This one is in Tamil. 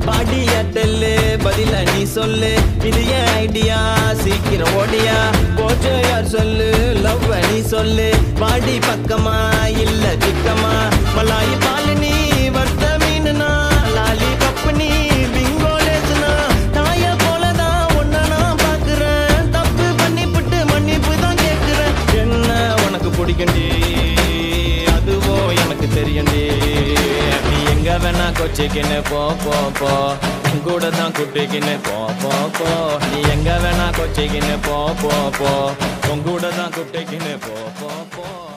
பாடி அட்டல்லு பதில நீ சொல்லு இது ஏன் ஐடியா சீக்கிரம் ஓடியா போச்சோ யார் சொல்லு லவ் நீ சொல்லு பாடி பக்கமா இல்ல திக்கமா மலாயி பாலு நீ வர்த்த மீனுனா லாலி பப்பு நீ பிங்கோ லேசுனா தாய போலதான் ஒன்ன நான் பாக்குறேன் தப்பு பண்ணிப்புட்டு மன்னிப்பு தான் கேக்குறேன் என்ன உனக்கு பிடிக்கண்டி அதுவோ எனக்கு தெரியண்டி நீ எங்க வேணா கொச்சிக்கின்னு போ போ போ என் கூட தான் குட்டிக்கின்னு போ போ போ நீ எங்க வேணா கொச்சிக்கின்னு போ போ போ உன் கூட தான் குட்டிக்கின்னு போ போ போ